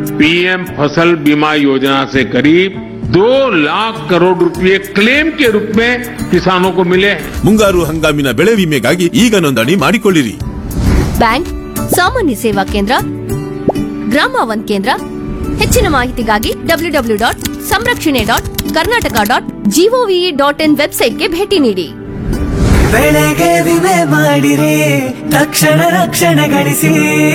PM फसल बीमा योजना से करीब दो लाख करोड़ रुपए क्लेम के रूप में किसानों को मिले हैं ಮುಂಗಾರು ಹಂಗಾಮಿನ ಬೆಳೆ ವಿಮೆಗಾಗಿ ಈಗ ನೋಂದಣಿ ಮಾಡಿಕೊಳ್ಳಿರಿ ಬ್ಯಾಂಕ್ ಸಾಮಾನ್ಯ ಸೇವಾ ಕೇಂದ್ರ ಗ್ರಾಮ ಒನ್ ಕೇಂದ್ರ ಹೆಚ್ಚಿನ ಮಾಹಿತಿಗಾಗಿ W W dot Samrakshane dot Karnataka dot GOV dot in ವೆಬ್ಸೈಟ್ಗೆ ಭೇಟಿ ನೀಡಿ ಬೆಳೆಗೆ ವಿಮೆ ಮಾಡಿರಿ ತಕ್ಷಣ ರಕ್ಷಣೆ ಗಳಿಸಿ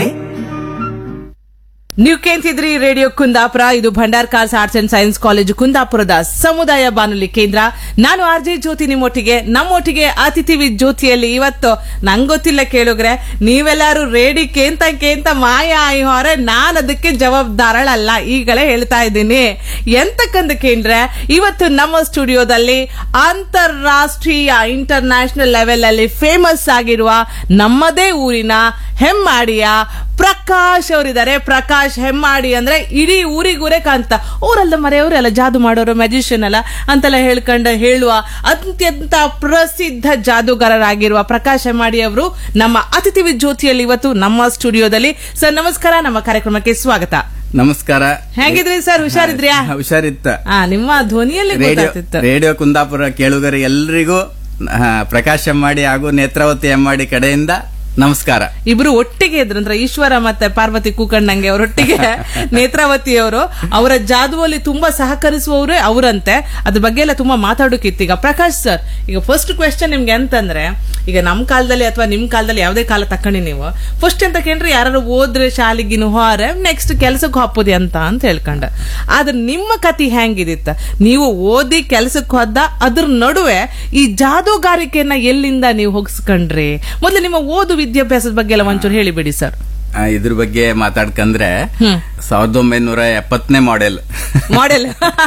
ನೀವು ಕೇಳ್ತಿದ್ರಿ ರೇಡಿಯೋ ಕುಂದಾಪುರ ಇದು Bhandarkars arts and science college ಕುಂದಾಪುರದ ಸಮುದಾಯ ಬಾನುಲಿ ಕೇಂದ್ರ ನಾನು ಆರ್ ಜೆ ಜ್ಯೋತಿ ನಿಮ್ಮೊಟ್ಟಿಗೆ ನಮ್ಮೊಟ್ಟಿಗೆ ಅತಿಥಿ ವಿತ್ ಜ್ಯೋತಿಯಲ್ಲಿ ಇವತ್ತು ನಂಗೆ ಗೊತ್ತಿಲ್ಲ ಕೇಳುಗ್ರೆ ನೀವೆಲ್ಲರೂ ರೇಡಿ ಕೇಂತ ಕೇಂತ ಮಾಯ ಆಯಿ ಹೊರೆ ನಾನು ಅದಕ್ಕೆ ಜವಾಬ್ದಾರಳಲ್ಲ ಈಗಲೇ ಹೇಳ್ತಾ ಇದ್ದೀನಿ ಎಂತಕ್ಕಂದ ಕೇಂದ್ರ ಇವತ್ತು ನಮ್ಮ ಸ್ಟುಡಿಯೋದಲ್ಲಿ ಅಂತಾರಾಷ್ಟ್ರೀಯ ಇಂಟರ್ನ್ಯಾಷನಲ್ ಲೆವೆಲ್ ಅಲ್ಲಿ ಫೇಮಸ್ ಆಗಿರುವ ನಮ್ಮದೇ ಊರಿನ ಹೆಮ್ಮಾಡಿಯ ಪ್ರಕಾಶ್ ಅವರಿದ್ದಾರೆ ಪ್ರಕಾಶ್ ಹೆಮ್ಮಾಡಿ ಅಂದ್ರೆ ಇಡೀ ಊರಿಗೂರೇ ಕಾಂತ ಊರಲ್ಲ ಮರೆಯವರೆಲ್ಲ ಜಾದು ಮಾಡೋರು ಮ್ಯಾಜಿಷಿಯನ್ ಅಲ್ಲ ಅಂತೆಲ್ಲ ಹೇಳ್ಕೊಂಡ ಹೇಳುವ ಅತ್ಯಂತ ಪ್ರಸಿದ್ಧ ಜಾದೂಗಾರರಾಗಿರುವ ಪ್ರಕಾಶ್ ಹೆಮ್ಮಾಡಿ ಅವರು ನಮ್ಮ ಅತಿಥಿ ವಿತ್ ಜ್ಯೋತಿಯಲ್ಲಿ ಇವತ್ತು ನಮ್ಮ ಸ್ಟುಡಿಯೋದಲ್ಲಿ ಸರ್ ನಮಸ್ಕಾರ ನಮ್ಮ ಕಾರ್ಯಕ್ರಮಕ್ಕೆ ಸ್ವಾಗತ ನಮಸ್ಕಾರ ಹೇಗಿದ್ರಿ ಸರ್ ಹುಷಾರಿದ್ರ್ಯಾ ಹಾ, ಹುಷಾರಿತ್ತ ಆ ನಿಮ್ಮ ಧ್ವನಿಯಲ್ಲಿ ರೇಡಿಯೋ ಗೊತ್ತಾಗ್ತಿತ್ತು ರೇಡಿಯೋ ಕುಂದಾಪುರ ಕೇಳುಗರ ಎಲ್ರಿಗೂ ಆ, ಪ್ರಕಾಶ್ ಎಮ್ಮಾಡಿ ಹಾಗೂ ನೇತ್ರಾವತಿ ಎಮ್ಮಾಡಿ ಕಡೆಯಿಂದ ನಮಸ್ಕಾರ ಇಬ್ರು ಒಟ್ಟಿಗೆ ಇದ್ರಂದ್ರ ಈಶ್ವರ ಮತ್ತೆ ಪಾರ್ವತಿ ಕೂಕಣ್ಣಂಗೆ ಅವರೊಟ್ಟಿಗೆ ನೇತ್ರಾವತಿ ಅವರು ಅವರ ಜಾದುವಲ್ಲಿ ತುಂಬಾ ಸಹಕರಿಸುವವರೇ ಅವರಂತೆ ಅದ್ರ ಬಗ್ಗೆ ಎಲ್ಲ ತುಂಬಾ ಮಾತಾಡೋಕಿತ್ತು ಈಗ ಪ್ರಕಾಶ್ ಸರ್ ಈಗ ಫಸ್ಟ್ ಕ್ವೆಶನ್ ನಿಮ್ಗೆ ಅಂತಂದ್ರೆ ಈಗ ನಮ್ ಕಾಲದಲ್ಲಿ ಅಥವಾ ನಿಮ್ ಕಾಲದಲ್ಲಿ ಯಾವ್ದೇ ಕಾಲ ತಕೊಂಡಿ ನೀವು ಫಸ್ಟ್ ಅಂತ ಕೇಳ್ರಿ ಯಾರು ಓದ್ರೆ ಶಾಲೆಗಿನ ಹೋರೆ ನೆಕ್ಸ್ಟ್ ಕೆಲ್ಸಕ್ಕೆ ಹಾಪೋದಿ ಅಂತ ಅಂತ ಹೇಳ್ಕೊಂಡ ಆದ್ರೆ ನಿಮ್ಮ ಕತಿ ಹೆಂಗಿದಿತ್ತ ನೀವು ಓದಿ ಕೆಲ್ಸಕ್ಕೆ ಹೋದ ಅದ್ರ ನಡುವೆ ಈ ಜಾದೂಗಾರಿಕೆಯನ್ನ ಎಲ್ಲಿಂದ ನೀವು ಹೋಗಿಸ್ಕೊಂಡ್ರಿ ಮೊದ್ಲು ನಿಮ್ಮ ಓದು ವಿದ್ಯಾಭ್ಯಾಸದ ಬಗ್ಗೆ ಎಲ್ಲ ಒಂಚೂರು ಹೇಳಿಬಿಡಿ ಸರ್ ಆ, ಇದ್ರ ಬಗ್ಗೆ ಮಾತಾಡ್ಕಂದ್ರೆ ಸಾವಿರದ ಒಂಬೈನೂರ ಎಪ್ಪತ್ತನೇ ಮಾಡೆಲ್ ಮಾಡೆಲ್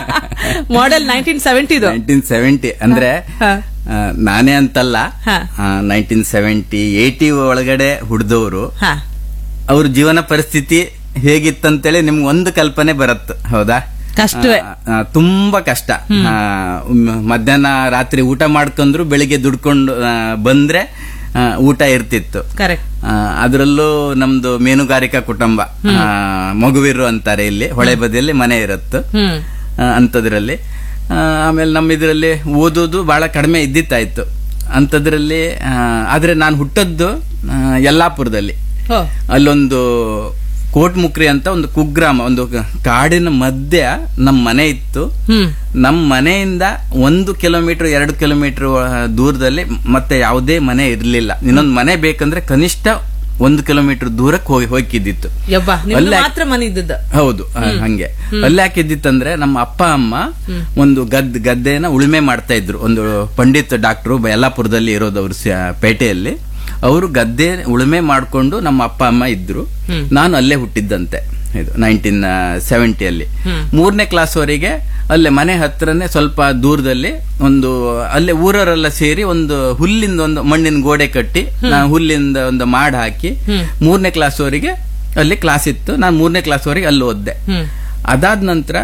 ಮಾಡೆಲ್ ನೈನ್ಟೀನ್ ಸೆವೆಂಟಿದು ನೈನ್ಟೀನ್ ಸೆವೆಂಟಿ ಅಂದ್ರೆ ಹಾ. ಆ, ನಾನೇ ಅಂತಲ್ಲ ಹಾ. ನೈನ್ಟೀನ್ ಸೆವೆಂಟಿ ಏಟಿ ಒಳಗಡೆ ಹುಡ್ದವ್ರು ಹಾ ಅವ್ರ ಜೀವನ ಪರಿಸ್ಥಿತಿ ಹೇಗಿತ್ತಂತೇಳಿ ನಿಮ್ಗೆ ಒಂದು ಕಲ್ಪನೆ ಬರತ್ ಹೌದಾ ಕಷ್ಟವೇ. ಆ, ಆ, ತುಂಬಾ ಕಷ್ಟ ಆ, ಮ್- ಮಧ್ಯಾಹ್ನ ರಾತ್ರಿ ಊಟ ಮಾಡ್ಕೊಂಡ್ರು ಬೆಳಿಗ್ಗೆ ದುಡ್ಕೊಂಡು ಆ, ಬಂದ್ರೆ ಆ, ಊಟ ಇರ್ತಿತ್ತು ಕರೆಕ್ಟ್ ಅದರಲ್ಲೂ ನಮ್ದು ಮೀನುಗಾರಿಕಾ ಕುಟುಂಬ ಆ, ಮಗುವಿರು ಅಂತಾರೆ ಇಲ್ಲಿ ಹೊಳೆ ಬದಿಯಲ್ಲಿ ಮನೆ ಇರತ್ತು ಹ್ಮ್ ಅಂಥದ್ರಲ್ಲಿ ಆ, ಆಮೇಲೆ ನಮ್ಮ ಇದರಲ್ಲಿ ಓದೋದು ಬಹಳ ಕಡಿಮೆ ಇದ್ದಿತ್ತಾಯ್ತು ಅಂಥದ್ರಲ್ಲಿ ಆ, ಆದ್ರೆ ನಾನು ಹುಟ್ಟದ್ದು ಆ, ಯಲ್ಲಾಪುರದಲ್ಲಿ ಓ ಅಲ್ಲೊಂದು ಕೋಟ್ಮುಕ್ರಿ ಅಂತ ಒಂದು ಕುಗ್ರಾಮ ಒಂದು ಕಾಡಿನ ಮಧ್ಯ ನಮ್ಮ ಮನೆ ಇತ್ತು ಹ್ಮ್ ನಮ್ಮ ಮನೆಯಿಂದ ಒಂದು ಕಿಲೋಮೀಟರ್ ಎರಡು ಕಿಲೋಮೀಟರ್ ದೂರದಲ್ಲಿ ಮತ್ತೆ ಯಾವುದೇ ಮನೆ ಇರಲಿಲ್ಲ ಇನ್ನೊಂದು ಮನೆ ಬೇಕಂದ್ರೆ ಕನಿಷ್ಠ ಒಂದು ಕಿಲೋಮೀಟರ್ ದೂರಕ್ಕೆ ಹೋಗಿ ಹೋಗಿದ್ದಿತ್ತು ಯಬ್ಬ ನಿಮ್ದು ಅಲ್ಲೇ- ಮಾತ್ರ ಮನೆ ಇದ್ದದ್ದು ಹೌದು ಆ, ಹಂಗೆ ಅಲ್ಲಿ ಯಾಕಿದ್ದಿತ್ತಂದ್ರೆ ನಮ್ಮ ಅಪ್ಪ ಅಮ್ಮ ಒಂದು ಗದ್ ಗದ್ದೆನ ಉಳುಮೆ ಮಾಡ್ತಾ ಇದ್ರು ಒಂದು ಪಂಡಿತ್ ಡಾಕ್ಟ್ರು ಯಲ್ಲಾಪುರದಲ್ಲಿ ಇರೋದು ಅವರು ಪೇಟೆಯಲ್ಲಿ ಅವರು ಗದ್ದೆ ಉಳುಮೆ ಮಾಡ್ಕೊಂಡು ನಮ್ಮ ಅಪ್ಪ ಅಮ್ಮ ಇದ್ರು ನಾನು ಅಲ್ಲೇ ಹುಟ್ಟಿದ್ದಂತೆ ಇದು ನೈನ್ಟೀನ್ ಸೆವೆಂಟಿಯಲ್ಲಿ ಮೂರನೇ ಕ್ಲಾಸ್ ವರೆಗೆ ಅಲ್ಲೇ ಮನೆ ಹತ್ರನೇ ಸ್ವಲ್ಪ ದೂರದಲ್ಲಿ ಒಂದು ಅಲ್ಲೇ ಊರವರೆಲ್ಲ ಸೇರಿ ಒಂದು ಹುಲ್ಲಿಂದ ಒಂದು ಮಣ್ಣಿನ ಗೋಡೆ ಕಟ್ಟಿ ನಾನು ಹುಲ್ಲಿಂದ ಒಂದು ಮಾಡ್ ಹಾಕಿ ಮೂರನೇ ಕ್ಲಾಸ್ ವರೆಗೆ ಅಲ್ಲಿ ಕ್ಲಾಸ್ ಇತ್ತು ನಾನು ಮೂರನೇ ಕ್ಲಾಸ್ ವರೆಗೆ ಅಲ್ಲಿ ಓದ್ದೆ ಹ್ಮ್ ಅದಾದ ನಂತರ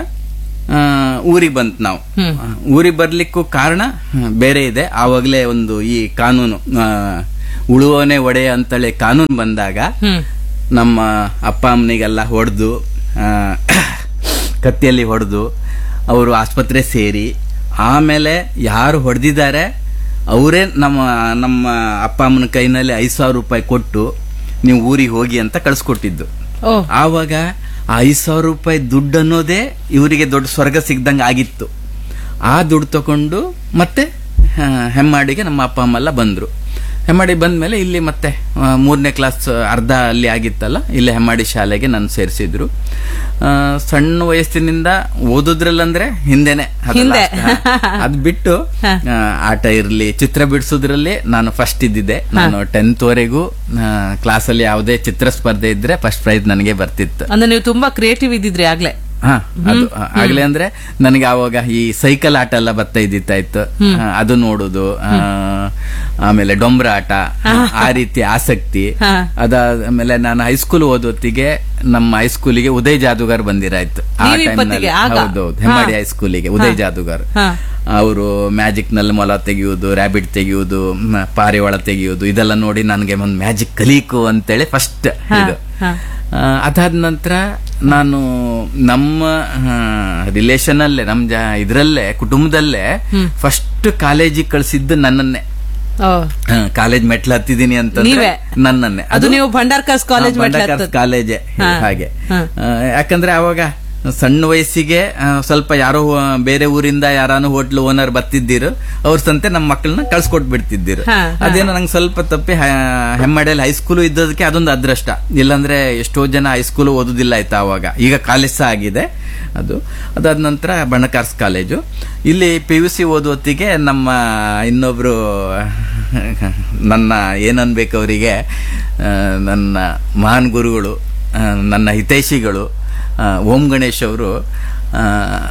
ಊರಿಗೆ ಬಂತ್ ನಾವು ಊರಿಗೆ ಬರ್ಲಿಕ್ಕೂ ಕಾರಣ ಆ, ಬೇರೆ ಇದೆ ಆವಾಗಲೇ ಒಂದು ಈ ಕಾನೂನು ಆ, ಉಳುವವನೇ ಒಡೆಯ ಅಂತೇಳಿ ಕಾನೂನು ಬಂದಾಗ ಹ್ಮ್ ನಮ್ಮ ಅಪ್ಪ ಅಮ್ಮನಿಗೆಲ್ಲ ಹೊಡೆದು ಕತ್ತಿಯಲ್ಲಿ ಹೊಡೆದು ಅವರು ಆಸ್ಪತ್ರೆ ಸೇರಿ ಆಮೇಲೆ ಯಾರು ಹೊಡೆದಿದ್ದಾರೆ ಅವರೇ ನಮ್ಮ ನಮ್ಮ ಅಪ್ಪ ಅಮ್ಮನ ಕೈನಲ್ಲಿ ಐದು ಸಾವಿರ ರೂಪಾಯಿ ಕೊಟ್ಟು ನೀವು ಊರಿಗೆ ಹೋಗಿ ಅಂತ ಕಳಿಸ್ಕೊಟ್ಟಿದ್ದು ಓ ಆವಾಗ ಆ ಐದು ಸಾವಿರ ರೂಪಾಯಿ ದುಡ್ಡು ಅನ್ನೋದೇ ಇವರಿಗೆ ದೊಡ್ಡ ಸ್ವರ್ಗ ಸಿಗ್ದಂಗೆ ಆಗಿತ್ತು ಆ ದುಡ್ಡು ತಗೊಂಡು ಮತ್ತೆ ಆ, ಹೆಮ್ಮಾಡಿಗೆ ನಮ್ಮ ಅಪ್ಪ ಅಮ್ಮ ಎಲ್ಲ ಬಂದರು ಹೆಮ್ಮಾಡಿ ಬಂದ್ಮೇಲೆ ಇಲ್ಲಿ ಮತ್ತೆ ಆ, ಮೂರನೇ ಕ್ಲಾಸ್ ಅರ್ಧ ಅಲ್ಲಿ ಆಗಿತ್ತಲ್ಲ ಇಲ್ಲಿ ಹೆಮ್ಮಾಡಿ ಶಾಲೆಗೆ ನಾನು ಸೇರಿಸಿದ್ರು ಸಣ್ಣ ವಯಸ್ಸಿನಿಂದ ಓದೋದ್ರಲ್ಲಂದ್ರೆ ಹಿಂದೆನೆ ಅದು ಹಿಂದೆ. last. ಅದ್ ಬಿಟ್ಟು ಆ, ಆಟ ಇರ್ಲಿ ಚಿತ್ರ ಬಿಡಿಸೋದ್ರಲ್ಲಿ ನಾನು ಫಸ್ಟ್ ಇದ್ದಿದ್ದೆ ನಾನು ಟೆಂತ್ ವರೆಗೂ ಕ್ಲಾಸಲ್ಲಿ ಯಾವುದೇ ಚಿತ್ರ ಸ್ಪರ್ಧೆ ಇದ್ರೆ ಫಸ್ಟ್ ಪ್ರೈಸ್ ನನಗೆ ಬರ್ತಿತ್ತು ಅಂದ್ರೆ ನೀವು ತುಂಬಾ ಕ್ರಿಯೇಟಿವ್ ಇದ್ದಿದ್ರಿ ಆಗ್ಲೇ ಹಾ ಅದು ಆ, ಆಗ್ಲೇ ಅಂದ್ರೆ ನನಗೆ ಆವಾಗ ಈ ಸೈಕಲ್ ಆಟ ಎಲ್ಲ ಬರ್ತಾ ಇದ್ದಿತ್ತಾಯ್ತು ಆ, ಅದು ನೋಡುದು ಆ, ಆಮೇಲೆ ಡೊಂಬ್ರ ಆಟ ಆ ರೀತಿ ಆಸಕ್ತಿ ಹಾ. ಅದಾದ್ಮೇಲೆ ನಾನು ಹೈಸ್ಕೂಲ್ ಓದೋತ್ತಿಗೆ ನಮ್ಮ ಹೈಸ್ಕೂಲಿಗೆ ಉದಯ್ ಜಾದೂಗಾರ್ ಬಂದಿರಾಯ್ತು ಆ ನೀವು ಟೈಮ್ನಲ್ಲಿ ಇಪ್ಪತ್ತಿಗೆ ಆಗ? ಹೌದೌದು ಹೆಮ್ಮಾಡಿ ಹಾ. ಹೈಸ್ಕೂಲಿಗೆ ಉದಯ್ ಜಾದೂಗಾರ್ ಹಾ. ಅವರು ಮ್ಯಾಜಿಕ್ ನಲ್ಲಿ ಮೊಲ ತೆಗೆಯುವುದು ರ್ಯಾಬಿಟ್ ತೆಗೆಯುವುದು ಮ, ಪಾರಿವಾಳ ತೆಗೆಯುವುದು ಇದೆಲ್ಲ ನೋಡಿ ನನಗೆ ಒಂದು ಮ್ಯಾಜಿಕ್ ಕಲೀಕು ಅಂತೇಳಿ ಫಸ್ಟ್ ಇದು ಹಾ. ಆ, ಅದಾದ ನಂತರ ನಾನು ನಮ್ಮ ರಿಲೇಷನ್ ಅಲ್ಲೇ ನಮ್ ಜ ಇದ್ರಲ್ಲೇ ಕುಟುಂಬದಲ್ಲೇ ಫಸ್ಟ್ ಕಾಲೇಜಿಗೆ ಕಳ್ಸಿದ್ದು ನನ್ನನ್ನೇ ಓ ಕಾಲೇಜ್ ಮೆಟ್ಲು ಹತ್ತಿದೀನಿ ಅಂತ ನೀವೇ? ನನ್ನನ್ನೇ ಅದು ನೀವು ಭಂಡಾರ್ಕಾಸ್ ಕಾಲೇಜ್ ಹಾ, ಮೆಟ್ಲು ಭಂಡಾರ್ಕಾಸ್ ಹತ್ತದ್ದು. ಕಾಲೇಜೆ ಹಾ. ಹಾಗೆ ಹಾ. ಆ, ಯಾಕಂದ್ರೆ ಅವಾಗ ಸಣ್ಣ ವಯಸ್ಸಿಗೆ ಆ, ಸ್ವಲ್ಪ ಯಾರೋ ಆ, ಬೇರೆ ಊರಿಂದ ಯಾರಾನು ಹೋಟ್ಲ್ ಓನರ್ ಬರ್ತಿದ್ದೀರು ಅವ್ರ ಸಂತೆ ನಮ್ಮ ಮಕ್ಕಳನ್ನ ಕಳ್ಸ್ಕೊಟ್ ಬಿಡ್ತಿದ್ದೀರು ಹಾ, ಹಾ. ಅದೇನೋ ನಂಗೆ ಸ್ವಲ್ಪ ತಪ್ಪಿ ಹ- ಹೆಮ್ಮಡಿಯಲ್ಲಿ ಹೈಸ್ಕೂಲ್ ಇದ್ದದಕ್ಕೆ ಅದೊಂದು ಅದೃಷ್ಟ ಇಲ್ಲಾಂದ್ರೆ ಎಷ್ಟೋ ಜನ ಹೈಸ್ಕೂಲ್ ಓದುದಿಲ್ಲ ಆಯ್ತಾ ಅವಾಗ ಈಗ ಕಾಲೇಜ್ ಸಹ ಆಗಿದೆ ಅದು ಅದಾದ ನಂತರ ಬಣಕಾರ್ಸ್ ಕಾಲೇಜು ಇಲ್ಲಿ ಪಿ ಯು ಸಿ ಓದುವತ್ತಿಗೆ ನಮ್ಮ ಇನ್ನೊಬ್ರು ನನ್ನ ಏನನ್ಬೇಕು ಅವರಿಗೆ ನನ್ನ ಮಹಾನ್ ಗುರುಗಳು ಆ, ನನ್ನ ಹಿತೈಷಿಗಳು ಆ, ಓಂ ಗಣೇಶ್ ಅವರು ಆ,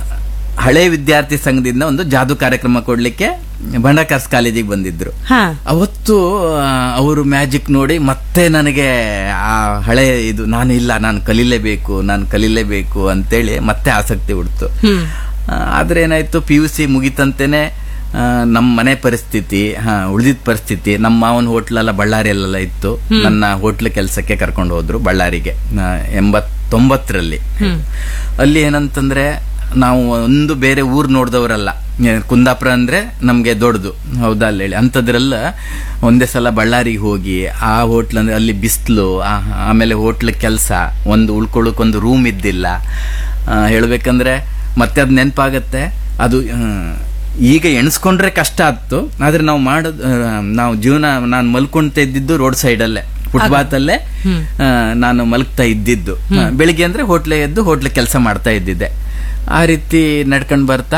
ಹಳೆ ವಿದ್ಯಾರ್ಥಿ ಸಂಘದಿಂದ ಒಂದು ಜಾದು ಕಾರ್ಯಕ್ರಮ ಕೊಡ್ಲಿಕ್ಕೆ ಬಂಡಕಾರ್ಸ್ ಕಾಲೇಜಿಗೆ ಬಂದಿದ್ರು ಹಾ ಅವತ್ತು ಅವರು ಮ್ಯಾಜಿಕ್ ನೋಡಿ ಮತ್ತೆ ನನಗೆ ಆ ಹಳೆ ಇದು ನಾನು ಇಲ್ಲ ನಾನು ಕಲೀಲೇಬೇಕು ನಾನು ಕಲೀಲೇಬೇಕು ಅಂತೇಳಿ ಮತ್ತೆ ಆಸಕ್ತಿ ಹುಡ್ತು ಆ, ಆದ್ರೆ ಏನಾಯ್ತು ಪಿ ಯು ಸಿ ಮುಗಿತಂತೆನೆ ಆ, ನಮ್ಮ ಮನೆ ಪರಿಸ್ಥಿತಿ ಉಳಿದಿದ್ದ ಪರಿಸ್ಥಿತಿ ನಮ್ಮ ಮಾವನ ಹೋಟ್ಲೆಲ್ಲ ಬಳ್ಳಾರಿಯಲ್ಲೆಲ್ಲ ಇತ್ತು ನನ್ನ ಹೋಟ್ಲ್ ಕೆಲಸಕ್ಕೆ ಕರ್ಕೊಂಡು ಹೋದ್ರು ಬಳ್ಳಾರಿಗೆ ಆ, ಎಂಬತ್ತೊಂಬತ್ತರಲ್ಲಿ ಅಲ್ಲಿ ಏನಂತಂದ್ರೆ ನಾವು ಒಂದು ಬೇರೆ ಊರ್ ನೋಡ್ದವರಲ್ಲ ಏ, ಕುಂದಾಪುರ ಅಂದ್ರೆ ನಮ್ಗೆ ದೊಡ್ಡದು ಹೌದಾ ಅಲ್ಲಿ ಹೇಳಿ ಅಂಥದ್ರೆಲ್ಲ ಒಂದೇ ಸಲ ಬಳ್ಳಾರಿಗೆ ಹೋಗಿ ಆ ಹೋಟ್ಲ್ ಅಂದ್ರೆ ಅಲ್ಲಿ ಬಿಸಿಲು ಆಮೇಲೆ ಹೋಟ್ಲ್ ಕೆಲಸ ಒಂದು ಉಳ್ಕೊಳ್ಳೋಕೆ ಒಂದು ರೂಮ್ ಇದ್ದಿಲ್ಲ ಆ, ಹೇಳ್ಬೇಕಂದ್ರೆ ಮತ್ತೆ ಅದು ನೆನಪಾಗತ್ತೆ ಅದು ಆ, ಈಗ ಎಣಿಸ್ಕೊಂಡ್ರೆ ಕಷ್ಟ ಆಯ್ತು ಆದ್ರೆ ನಾವು ಮಾಡೋದು ಆ, ನಾವು ಜೀವನ ನಾನು ಮಲ್ಕೊಂತ ಇದ್ದಿದ್ದು ರೋಡ್ ಸೈಡಲ್ಲೇ ಫುಟ್ಪಾತ್ ಅಲ್ಲೇ ಆ, ನಾನು ಮಲಗ್ತಾ ಇದ್ದಿದ್ದು ಆ, ಬೆಳಿಗ್ಗೆ ಅಂದ್ರೆ ಹೋಟ್ಲೆ ಎದ್ದು ಹೋಟ್ಲೆ ಕೆಲಸ ಮಾಡ್ತಾ ಇದ್ದಿದ್ದೆ ಆ ರೀತಿ ನಡ್ಕೊಂಡು ಬರ್ತಾ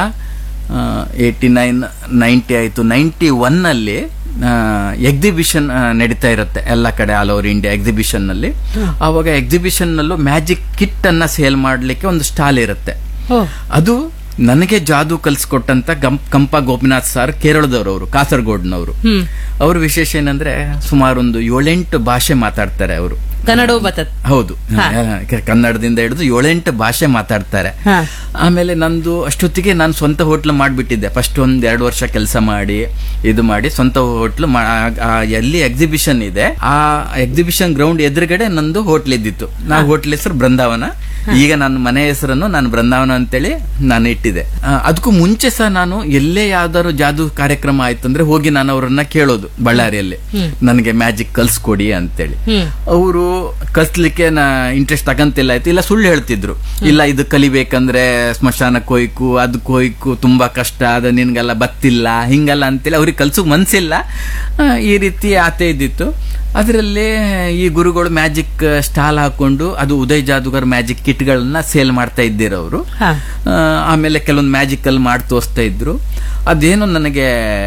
ಏಯ್ಟಿ ನೈನ್ ನೈಂಟಿ ಆಯ್ತು ನೈಂಟಿ ಒನ್ ಅಲ್ಲಿ ಎಕ್ಸಿಬಿಷನ್ ನಡೀತಾ ಇರುತ್ತೆ ಎಲ್ಲ ಕಡೆ ಆಲ್ ಓವರ್ ಇಂಡಿಯಾ ಎಕ್ಸಿಬಿಷನ್ ನಲ್ಲಿ ಅವಾಗ ಎಕ್ಸಿಬಿಷನ್ ನಲ್ಲೂ ಮ್ಯಾಜಿಕ್ ಕಿಟ್ ಅನ್ನ ಸೇಲ್ ಮಾಡ್ಲಿಕ್ಕೆ ಒಂದು ಸ್ಟಾಲ್ ಇರುತ್ತೆ ಓ ಅದು ನನಗೆ ಜಾದು ಕಲ್ಸ್ಕೊಟ್ಟಂತ ಗಂ ಕಂಪ ಗೋಪಿನಾಥ್ ಸರ್ ಕೇರಳದವರು ಅವರು ಕಾಸರಗೋಡ್ನವರು ಅವ್ರ ವಿಶೇಷ ಏನಂದ್ರೆ ಸುಮಾರು ಒಂದು ಏಳೆಂಟು ಭಾಷೆ ಮಾತಾಡ್ತಾರೆ ಅವರು ಕನ್ನಡವು ಬರ್ತದೆ ಹೌದು ಕ- ಕನ್ನಡದಿಂದ ಹಿಡಿದು ಏಳೆಂಟು ಭಾಷೆ ಮಾತಾಡ್ತಾರೆ ಹಾ. ಆಮೇಲೆ ನಂದು ಅಷ್ಟೊತ್ತಿಗೆ ನಾನು ಸ್ವಂತ ಹೋಟ್ಲ್ ಮಾಡ್ಬಿಟ್ಟಿದ್ದೆ ಫಸ್ಟ್ ಒಂದ್ ಎರಡು ವರ್ಷ ಕೆಲಸ ಮಾಡಿ ಇದು ಮಾಡಿ ಸ್ವಂತ ಹೋಟ್ಲ್ ಎಲ್ಲಿ ಎಕ್ಸಿಬಿಷನ್ ಇದೆ ಆ ಎಕ್ಸಿಬಿಷನ್ ಗ್ರೌಂಡ್ ಎದುರುಗಡೆ ನಂದು ಹೋಟ್ಲ್ ಇದ್ದಿತ್ತು ನಾ ಹೋಟ್ಲ್ ಹೆಸರು ಬೃಂದಾವನ ಈಗ ನನ್ನ ಮನೆ ಹೆಸರನ್ನು ನಾನು ಬೃಂದಾವನ ಅಂತೇಳಿ ನಾನು ಇಟ್ಟಿದೆ ಆ, ಅದಕ್ಕೂ ಮುಂಚೆ ಸಹ ನಾನು ಎಲ್ಲೇ ಯಾವ್ದಾದ್ರು ಜಾದು ಕಾರ್ಯಕ್ರಮ ಆಯ್ತು ಅಂದ್ರೆ ಹೋಗಿ ನಾನು ಅವರನ್ನ ಕೇಳೋದು ಬಳ್ಳಾರಿಯಲ್ಲಿ ನನಗೆ ಮ್ಯಾಜಿಕ್ ಕಲ್ಸ್ಕೊಡಿ ಅಂತೇಳಿ ಅವರು ಕಲ್ಸ್ಲಿಕ್ಕೆ ನಾ ಇಂಟ್ರೆಸ್ಟ್ ತಗಂತಿಲ್ಲ ಆಯ್ತು ಇಲ್ಲ ಸುಳ್ಳು ಹೇಳ್ತಿದ್ರು ಇಲ್ಲ ಇದು ಕಲಿಬೇಕಂದ್ರೆ ಸ್ಮಶಾನಕ್ಕೆ ಹೋಯ್ಕು ಅದಕ್ಕೆ ಹೋಯ್ಕು ತುಂಬಾ ಕಷ್ಟ ಅದು ನಿನ್ಗೆಲ್ಲ ಬತ್ತಿಲ್ಲ ಹಿಂಗಲ್ಲ ಅಂತೇಳಿ ಅವ್ರಿಗೆ ಕಲ್ಸಕ್ ಮನ್ಸಿಲ್ಲ ಆ, ಈ ರೀತಿ ಆತೆ ಇದ್ದಿತ್ತು ಅದರಲ್ಲಿ ಈ ಗುರುಗಳು ಮ್ಯಾಜಿಕ್ ಸ್ಟಾಲ್ ಹಾಕೊಂಡು ಅದು ಉದಯ್ ಜಾದುಗರ್ ಮ್ಯಾಜಿಕ್ ಕಿಟ್ಗಳನ್ನ ಸೇಲ್ ಮಾಡ್ತಾ ಇದ್ದೀರ ಅವರು ಹಾ. ಆಮೇಲೆ ಕೆಲವೊಂದು ಮ್ಯಾಜಿಕ್ ಅಲ್ಲಿ ಮಾಡಿ ತೋರಿಸ್ತಾ ಇದ್ರು ಅದೇನು ನನಗೆ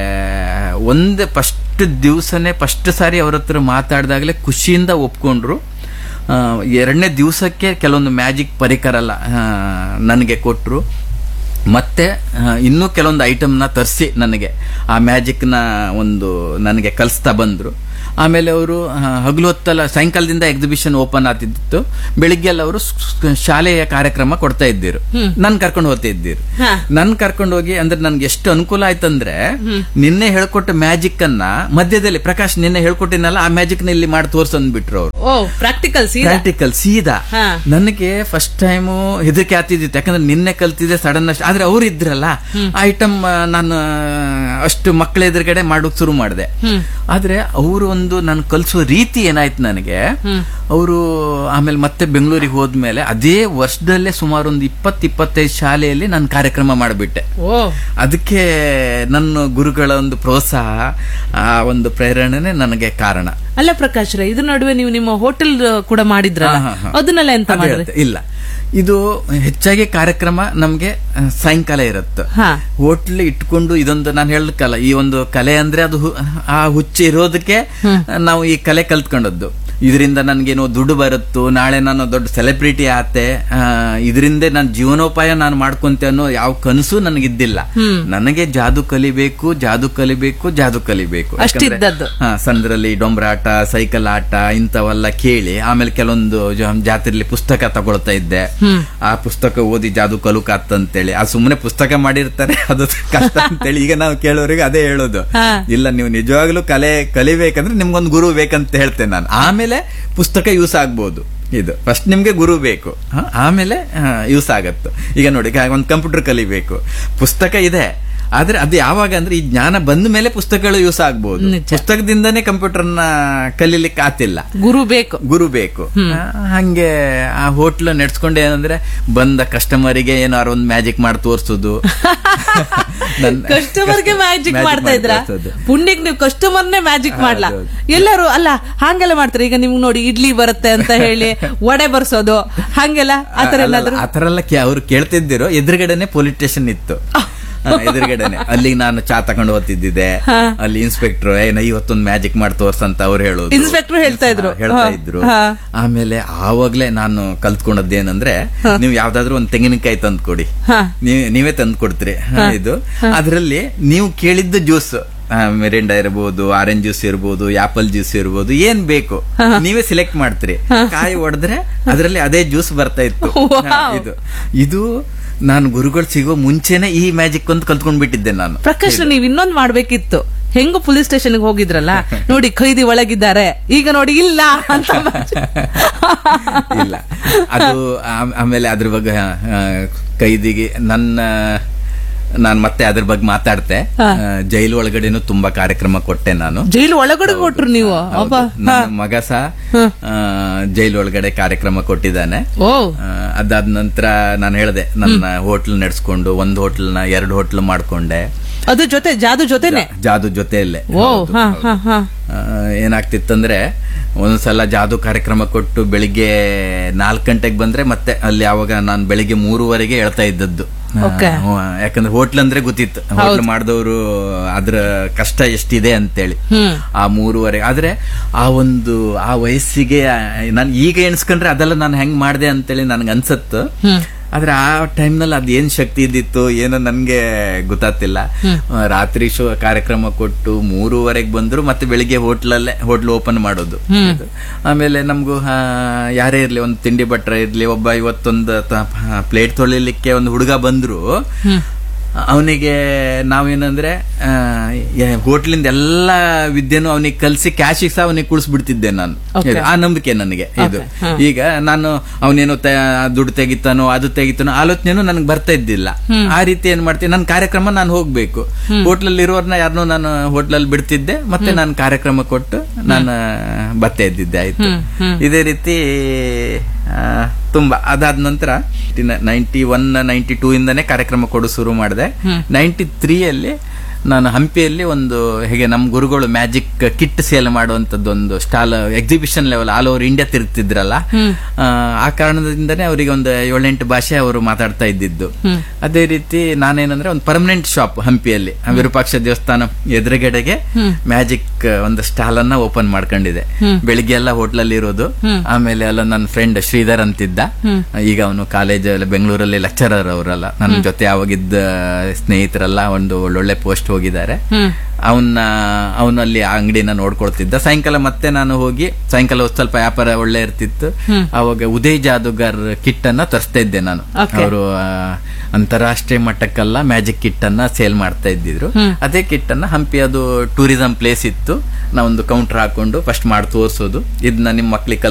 ಒಂದೇ ಫಸ್ಟ್ ದಿವಸನೇ ಫಸ್ಟ್ ಸಾರಿ ಅವ್ರ ಹತ್ರ ಮಾತಾಡಿದಾಗಲೇ ಖುಷಿಯಿಂದ ಒಪ್ಕೊಂಡ್ರು ಆ, ಎರಡನೇ ದಿವಸಕ್ಕೆ ಕೆಲವೊಂದು ಮ್ಯಾಜಿಕ್ ಪರಿಕರ ಎಲ್ಲ ಆ, ನನಗೆ ಕೊಟ್ಟರು ಮತ್ತೆ ಆ, ಇನ್ನೂ ಕೆಲವೊಂದು ಐಟಮ್ನ ತರಿಸಿ ನನಗೆ ಆ ಮ್ಯಾಜಿಕ್ನ ಒಂದು ನನಗೆ ಕಲಿಸ್ತಾ ಬಂದರು ಆಮೇಲೆ ಅವರು ಹಗಲು ಹೊತ್ತಲ್ಲ ಸಾಯಂಕಾಲದಿಂದ ಎಕ್ಸಿಬಿಷನ್ ಓಪನ್ ಆಗ್ತಿತ್ತು ಬೆಳಿಗ್ಗೆ ಎಲ್ಲ ಅವರು ಶಾಲೆಯ ಕಾರ್ಯಕ್ರಮ ಕೊಡ್ತಾ ಇದ್ದಿರು ನನ್ ಕರ್ಕೊಂಡು ಹೋಗ್ತಾ ಇದ್ದೀರು ಹಾ. ನನ್ ಕರ್ಕೊಂಡು ಹೋಗಿ ಅಂದ್ರೆ ನನ್ಗೆ ಎಷ್ಟು ಅನುಕೂಲ ಆಯ್ತಂದ್ರೆ ನಿನ್ನೆ ಹೇಳ್ಕೊಟ್ಟ ಮ್ಯಾಜಿಕ್ ಅನ್ನ ಮಧ್ಯದಲ್ಲಿ ಪ್ರಕಾಶ್ ನಿನ್ನೆ ಹೇಳ್ಕೊಟ್ಟಿನಲ್ಲ ಆ ಮ್ಯಾಜಿಕ್ ನ ಇಲ್ಲಿ ಮಾಡಿ ತೋರ್ಸ್ ಅಂದ್ಬಿಟ್ರು ಅವ್ರು ಓ ಪ್ರಾಕ್ಟಿಕಲ್ ಸೀದಾ ಪ್ರಾಕ್ಟಿಕಲ್ ಸೀದಾ ಹಾ. ನನಗೆ ಫಸ್ಟ್ ಟೈಮು ಹೆದರಿಕೆ ಆಗ್ತಿದ್ದಿತ್ತು ಯಾಕಂದ್ರೆ ನಿನ್ನೆ ಕಲ್ತಿದ್ದೆ ಸಡನ್ ಅಷ್ಟು ಆದ್ರೆ ಅವ್ರು ಇದ್ರಲ್ಲ ಐಟಮ್ ನಾನು ಅಷ್ಟು ಮಕ್ಕಳ ಎದುರುಗಡೆ ಮಾಡೋಕ್ ಶುರು ಮಾಡಿದೆ ಆದ್ರೆ ಅವರು ಒಂದು ನಾನು ಕಲಿಸೋ ರೀತಿ ಏನಾಯ್ತು ನನಗೆ ಅವರು ಆಮೇಲೆ ಮತ್ತೆ ಬೆಂಗಳೂರಿಗೆ ಹೋದ್ಮೇಲೆ ಅದೇ ವರ್ಷದಲ್ಲೇ ಸುಮಾರು ಒಂದು ಇಪ್ಪತ್ ಇಪ್ಪತ್ತೈದು ಶಾಲೆಯಲ್ಲಿ ನಾನು ಕಾರ್ಯಕ್ರಮ ಮಾಡಿಬಿಟ್ಟೆ ಓ ಅದಕ್ಕೆ ನನ್ನ ಗುರುಗಳ ಒಂದು ಪ್ರೋತ್ಸಾಹ ಆ ಒಂದು ಪ್ರೇರಣೆನೆ ನನಗೆ ಕಾರಣ ಅಲ್ಲ ಪ್ರಕಾಶ್ ರೈ ಇದ್ರ ನಡುವೆ ನೀವು ನಿಮ್ಮ ಹೋಟೆಲ್ ಕೂಡ ಮಾಡಿದ್ರಲ್ಲ ಹಾ, ಹಾ, ಹಾ. ಅದನ್ನೆಲ್ಲ ಎಂತ ಅದೇ ಮಾಡಿದ್ರಿ ಅದೇ, ಇಲ್ಲ ಇದು ಹೆಚ್ಚಾಗಿ ಕಾರ್ಯಕ್ರಮ ನಮ್ಗೆ ಆ, ಸಾಯಂಕಾಲ ಇರುತ್ತೆ ಹಾ. ಹೋಟ್ಲ್ ಇಟ್ಕೊಂಡು ಇದೊಂದು ನಾನು ಹೇಳಕ್ಕಲ್ಲ ಈ ಒಂದು ಕಲೆ ಅಂದ್ರೆ ಅದು ಹು- ಆ ಹುಚ್ಚು ಇರೋದಕ್ಕೆ ನಾವು ಈ ಕಲೆ ಕಲ್ತ್ಕೊಂಡದ್ದು ಇದರಿಂದ ನನ್ಗೇನೋ ದುಡ್ಡು ಬರುತ್ತು ನಾಳೆ ನಾನು ದೊಡ್ಡ ಸೆಲೆಬ್ರಿಟಿ ಆತೆ ಇದರಿಂದ ನಾನು ಜೀವನೋಪಾಯ ನಾನು ಮಾಡ್ಕೊಂತೆ ಅನ್ನೋ ಯಾವ ಕನಸು ನನಗಿದ್ದಿಲ್ಲ ನನಗೆ ಜಾದು ಕಲಿಬೇಕು ಜಾದು ಕಲಿಬೇಕು ಜಾದು ಕಲಿಬೇಕು ಯಾಕಂದ್ರೆ- ಅಷ್ಟಿದ್ದದ್ದು. ಹಾ ಸಂದ್ರಲ್ಲಿ ಡೊಂಬ್ರಾಟ ಸೈಕಲ್ ಆಟ ಇಂಥವೆಲ್ಲ ಕೇಳಿ ಆಮೇಲೆ ಕೆಲವೊಂದು ಜ- ಜಾತ್ರೆಲಿ ಪುಸ್ತಕ ತಗೊಳ್ತಾ ಇದ್ದೆ ಆ ಪುಸ್ತಕ ಓದಿ ಜಾದು ಕಲುಕಾತ್ತಂತೇಳಿ ಆ ಸುಮ್ಮನೆ ಪುಸ್ತಕ ಮಾಡಿರ್ತಾರೆ ಅದು ಕಷ್ಟ ಅಂತೇಳಿ ಈಗ ನಾವು ಕೇಳೋರಿಗೆ ಅದೇ ಹೇಳೋದು ಹಾ. ಇಲ್ಲ ನೀವು ನಿಜವಾಗ್ಲೂ ಕಲೆ ಕಲಿಬೇಕಂದ್ರೆ ನಿಮ್ಗೊಂದು ಗುರು ಬೇಕಂತ ಹೇಳ್ತೇನೆ ನಾನು ಆಮೇಲೆ ಪುಸ್ತಕ ಯೂಸ್ ಆಗ್ಬೋದು ಇದು ಫಸ್ಟ್ ನಿಮ್ಗೆ ಗುರು ಬೇಕು ಹ, ಆಮೇಲೆ ಯೂಸ್ ಆಗತ್ತೆ ಈಗ ನೋಡಿ ಈಗ ಒಂದು ಕಂಪ್ಯೂಟರ್ ಕಲಿಬೇಕು ಪುಸ್ತಕ ಇದೆ ಆದ್ರೆ ಅದು ಯಾವಾಗ ಅಂದ್ರೆ ಈ ಜ್ಞಾನ ಬಂದ ಮೇಲೆ ಪುಸ್ತಕಗಳು ಯೂಸ್ ಆಗ್ಬಹುದು ನಿಜ. ಪುಸ್ತಕದಿಂದನೇ ಕಂಪ್ಯೂಟರ್ನ ಕಲೀಲಿಕ್ಕೆ ಆತಿಲ್ಲ ಗುರು ಬೇಕು ಗುರು ಬೇಕು ಆ, ಹಂಗೆ ಆ ಹೋಟ್ಲ್ ನಡೆಸ್ಕೊಂಡು ಏನಂದ್ರೆ ಬಂದ ಕಸ್ಟಮರಿಗೆ ಏನಾರು ಒಂದು ಮ್ಯಾಜಿಕ್ ಮಾಡಿ ತೋರ್ಸೋದು ನನ್ನ- ಕಸ್ಟಮರ್ಗೆ ಮ್ಯಾಜಿಕ್ Magic ಮಾಡ್ತಾ ಮಾಡಿ ಇದ್ರ ತೋರ್ಸೋದು. ಪುಣ್ಯಕ್ ನೀವು ಕಸ್ಟಮರ್ನೇ ಮ್ಯಾಜಿಕ್ ಮಾಡ್ಲಾ ಹೌದು. ಎಲ್ಲರೂ ಅಲ್ಲ ಹಂಗೆಲ್ಲ ಮಾಡ್ತಾರೆ ಈಗ ನಿಮ್ಗೆ ನೋಡಿ ಇಡ್ಲಿ ಬರುತ್ತೆ ಅಂತ ಹೇಳಿ ವಡೆ ಬರ್ಸೋದು ಹಂಗೆಲ್ಲ ಆತರ ಏನಾದ್ರು ಆತರ ಎಲ್ಲ ಅವ್ರು ಕೇಳ್ತಿದ್ದಿರೋ ಎದುರುಗಡೆನೆ ಪೊಲೀಸ್ ಸ್ಟೇಷನ್ ಇತ್ತು ಆ, ಎದುರುಗಡೆನೆ ಅಲ್ಲಿ ನಾನು ಚಾ ತಗೊಂಡು ಓದ್ತಿದ್ದಿದ್ದೆ ಅಲ್ಲಿ ಇನ್ಸ್ಪೆಕ್ಟರ್ ಏನ ಇವತ್ತೊಂದು ಮ್ಯಾಜಿಕ್ ಮಾಡಿ ತೋರ್ಸಂತ ಅವ್ರು ಹೇಳೋದು Inspector ಹೇಳ್ತಾ ಇದ್ರು. ಹಾ, ಹೇಳ್ತಾ ಹಾ, ಇದ್ರು ಹಾ. ಆಮೇಲೆ ಆವಾಗ್ಲೇ ನಾನು ಕಲ್ತ್ಕೊಂಡದ್ದೇನಂದ್ರೆ ನೀವು ಯಾವ್ದಾದ್ರು ಒಂದು ತೆಂಗಿನಕಾಯಿ ತಂದು ಕೊಡಿ ಹಾ. ನೀವ್- ನೀವೇ ತಂದು ಕೊಡ್ತೀರಿ ಹಾ, ಇದು ಅದರಲ್ಲಿ ನೀವು ಕೇಳಿದ್ದು ಜ್ಯೂಸ್ ಮೆರಿಂಡಾ ಇರಬಹುದು ಆರೆಂಜ್ ಜ್ಯೂಸ್ ಇರಬಹುದು ಆಪಲ್ ಜ್ಯೂಸ್ ಇರಬಹುದು ಏನ್ ಬೇಕು ನೀವೇ ಸಿಲೆಕ್ಟ್ ಮಾಡ್ತೀರಿ ಕಾಯಿ ಹೊಡೆದ್ರೆ ಅದರಲ್ಲಿ ಅದೇ ಜ್ಯೂಸ್ ಬರ್ತಾ ಇತ್ತು ಹಾ, ಇದು ಇದು ನಾನು ಗುರುಗಳು ಸಿಗೋ ಮುಂಚೆನೆ ಈ ಮ್ಯಾಜಿಕ್ ಒಂದು ಕಲ್ತ್ಕೊಂಡ್ ಬಿಟ್ಟಿದ್ದೆ ನಾನು ಪ್ರಕಾಶ್ ನೀವ್ ಇನ್ನೊಂದ್ ಮಾಡ್ಬೇಕಿತ್ತು ಹೆಂಗು ಪೊಲೀಸ್ ಸ್ಟೇಷನ್ ಹೋಗಿದ್ರಲ್ಲ ನೋಡಿ ಖೈದಿ ಒಳಗಿದ್ದಾರೆ ಈಗ ನೋಡಿ ಇಲ್ಲ ಅಂತ ಇಲ್ಲ ಅದು ಆಮ್- ಆಮೇಲೆ ಅದ್ರ ಬಗ್ಗೆ ಆ, ಕೈದಿಗೆ ನನ್ನ ನಾನು ಮತ್ತೆ ಅದ್ರ ಬಗ್ಗೆ ಮಾತಾಡ್ತೆ ಹಾ. ಆ, ಜೈಲು ಒಳಗಡೆನು ತುಂಬಾ ಕಾರ್ಯಕ್ರಮ ಕೊಟ್ಟೆ ನಾನು ಜೈಲು ಒಳಗಡೆ ಕೊಟ್ರು ನೀವು ಹೌದು. ಅಬ್ಬಾ ನನ್ನ ಮಗ ಸಹ ಆ, ಜೈಲು ಒಳಗಡೆ ಕಾರ್ಯಕ್ರಮ ಕೊಟ್ಟಿದ್ದಾನೆ ಓ ಆ, ಅದಾದ ನಂತರ ನಾನು ಹೇಳಿದೆ ನನ್ನ ಹೋಟ್ಲ್ ನಡೆಸ್ಕೊಂಡು ಒಂದು ಹೋಟ್ಲ್ನ ಎರಡು ಹೋಟ್ಲ್ ಮಾಡ್ಕೊಂಡೆ ಅದು ಜೊತೆ ಜಾದು ಜೊತೆನೆ ಜಾದು ಜೊತೆಯಲ್ಲೇ ಓ ಹೌದು, ಹಾ ಹೌದು. ಹಾ ಹಾ ಆ, ಏನಾಗ್ತಿತ್ತಂದ್ರೆ ಒಂದ್ಸಲ ಜಾದು ಕಾರ್ಯಕ್ರಮ ಕೊಟ್ಟು ಬೆಳಿಗ್ಗೆ ನಾಲ್ಕು ಗಂಟೆಗೆ ಬಂದ್ರೆ ಮತ್ತೆ ಅಲ್ಲಿ ಅವಾಗ ನಾನು ಬೆಳಿಗ್ಗೆ ಮೂರುವರೆಗೆ ಹೇಳ್ತಾ ಇದ್ದದ್ದು ಆ, Okay. ಹ್ಮ್, ಯಾಕಂದ್ರೆ ಹೋಟ್ಲ್ ಅಂದ್ರೆ ಗೊತ್ತಿತ್ತು ಹೋಟ್ಲ್ ಮಾಡಿದವರು ಅದ್ರ ಕಷ್ಟ ಎಷ್ಟಿದೆ ಅಂತೇಳಿ ಆ ಮೂರುವರೆ ಆದ್ರೆ ಆ ಒಂದು ಆ ವಯಸ್ಸಿಗೆ ನಾನು ಈಗ ಎಣಿಸ್ಕೊಂಡ್ರೆ ಅದೆಲ್ಲ ನಾನು ಹೆಂಗ್ ಮಾಡಿದೆ ಅಂತೇಳಿ ನನ್ಗೆ ಅನ್ಸತ್ತು ಆದ್ರೆ ಆ ಟೈಮ್ನಲ್ಲಿ ಅದ್ ಏನ್ ಶಕ್ತಿ ಇದ್ದಿತ್ತು ಏನೋ ನನ್ಗೆ ಗೊತ್ತಾಗ್ತಿಲ್ಲ ಆ, ರಾತ್ರಿ ಶೋ ಕಾರ್ಯಕ್ರಮ ಕೊಟ್ಟು ಮೂರುವರೆಗೆ ಬಂದ್ರು ಮತ್ತೆ ಬೆಳಿಗ್ಗೆ ಹೋಟ್ಲಲ್ಲೇ ಹೋಟ್ಲ್ ಓಪನ್ ಮಾಡೋದು ಅದು. ಆಮೇಲೆ ನಮ್ಗೂ ಆ, ಯಾರೇ ಇರ್ಲಿ ಒಂದು ತಿಂಡಿ ಭಟ್ರ ಇರ್ಲಿ ಒಬ್ಬ ಇವತ್ತೊಂದು ಪ್ಲೇಟ್ ತೊಳಿಲಿಕ್ಕೆ ಒಂದು ಹುಡುಗ ಬಂದ್ರು ಅವನಿಗೆ ನಾವೇನಂದ್ರೆ ಆ, ಯ- ಹೋಟ್ಲಿಂದ ಎಲ್ಲ ವಿದ್ಯೆನೂ ಅವನಿಗೆ ಕಲ್ಸಿ ಕ್ಯಾಶಿಗೆ ಸಹ ಅವನಿಗೆ ಕುಡಿಸ್ಬಿಡ್ತಿದ್ದೆ ನಾನು Okay. ಇದು, ಆ ನಂಬಿಕೆ ನನಗೆ ಇದು ಈಗ ನಾನು ಅವನೇನೋ ದುಡ್ಡು ತೆಗಿತಾನೋ ಅದು ತೆಗಿತಾನೋ ಆಲೋಚನೆನೂ ನನಗೆ ಬರ್ತಾ ಇದ್ದಿಲ್ಲ ಆ ರೀತಿ ಏನ್ ಮಾಡ್ತೀನಿ ನನ್ನ ಕಾರ್ಯಕ್ರಮ ನಾನು ಹೋಗ್ಬೇಕು ಹೋಟ್ಲಲ್ಲಿ ಇರೋರ್ನ ಯಾರನ್ನೋ ನಾನು ಹೋಟ್ಲಲ್ಲಿ ಬಿಡ್ತಿದ್ದೆ ಮತ್ತೆ ನಾನು ಕಾರ್ಯಕ್ರಮ ಕೊಟ್ಟು ನಾನು ಬರ್ತಾ ಇದ್ದಿದ್ದೆ ಆಯ್ತು ಇದೇ ರೀತಿ ಆ, ತುಂಬಾ ಅದಾದ ನಂತರ ನೈಂಟಿ ಒನ್ ನೈಂಟಿ ಟೂ ಇಂದನೇ ಕಾರ್ಯಕ್ರಮ ಕೊಡು ಶುರು ಮಾಡಿದೆ ನೈಂಟಿ ತ್ರೀಯಲ್ಲಿ ನಾನು ಹಂಪಿಯಲ್ಲಿ ಒಂದು ಹೇಗೆ ನಮ್ಮ ಗುರುಗಳು ಮ್ಯಾಜಿಕ್ ಕಿಟ್ ಸೇಲ್ ಮಾಡುವಂತದ್ದು ಒಂದು stall exhibition level all over India ತಿರುಗ್ತಿದ್ರಲ್ಲ ಆ, ಆ ಕಾರಣದಿಂದನೇ ಅವರಿಗೆ ಒಂದು ಏಳೆಂಟು ಭಾಷೆ ಅವರು ಮಾತಾಡ್ತಾ ಇದ್ದಿದ್ದು ಅದೇ ರೀತಿ ನಾನೇನಂದ್ರೆ ಒಂದು ಪರ್ಮನೆಂಟ್ ಶಾಪ್ ಹಂಪಿಯಲ್ಲಿ ವಿರೂಪಾಕ್ಷ ದೇವಸ್ಥಾನ ಎದುರುಗಡೆಗೆ ಮ್ಯಾಜಿಕ್ ಒಂದು ಸ್ಟಾಲ್ ಅನ್ನ ಓಪನ್ ಮಾಡ್ಕೊಂಡಿದೆ ಬೆಳಿಗ್ಗೆ ಎಲ್ಲ ಹೋಟ್ಲಲ್ಲಿ ಇರೋದು ಆಮೇಲೆ ಎಲ್ಲ ನನ್ನ ಫ್ರೆಂಡ್ ಶ್ರೀಧರ್ ಅಂತಿದ್ದ ಈಗ ಅವನು ಕಾಲೇಜ್ ಬೆಂಗಳೂರಲ್ಲಿ ಲೆಕ್ಚರರ್ ಅವರಲ್ಲ ನನ್ನ ಜೊತೆ ಅವಾಗಿದ್ದ ಸ್ನೇಹಿತರೆಲ್ಲ ಒಂದು ಒಳ್ಳೊಳ್ಳೆ ಪೋಸ್ಟ್ ಹೋಗಿದ್ದಾರೆ ಅವನ್ನ ಅವನಲ್ಲಿ ಆ ಅಂಗಡಿನ ನೋಡ್ಕೊಳ್ತಿದ್ದ ಸಾಯಂಕಾಲ ಮತ್ತೆ ನಾನು ಹೋಗಿ ಸಾಯಂಕಾಲ ಹೊತ್ತು ಸ್ವಲ್ಪ ವ್ಯಾಪಾರ ಒಳ್ಳೆ ಇರ್ತಿತ್ತು ಅವಾಗ ಉದಯ್ ಜಾದೂಗರ್ ಕಿಟ್ ಅನ್ನ ತರಿಸ್ತಾ ಇದ್ದೆ ನಾನು Okay. ಅವರು ಅಂತಾರಾಷ್ಟ್ರೀಯ ಮಟ್ಟಕ್ಕೆಲ್ಲ ಮ್ಯಾಜಿಕ್ ಕಿಟ್ ಅನ್ನ ಸೇಲ್ ಮಾಡ್ತಾ ಇದ್ದಿದ್ರು ಅದೇ ಕಿಟ್ ಅನ್ನ ಹಂಪಿ ಅದು ಟೂರಿಸಂ ಪ್ಲೇಸ್ ಇತ್ತು ನಾವೊಂದು ಕೌಂಟರ್ ಹಾಕೊಂಡು ಫಸ್ಟ್ ಮಾಡಿ ತೋರಿಸೋದು ಇದನ್ನ ನಿಮ್ಮ ಮಕ್ಳಿಗೆ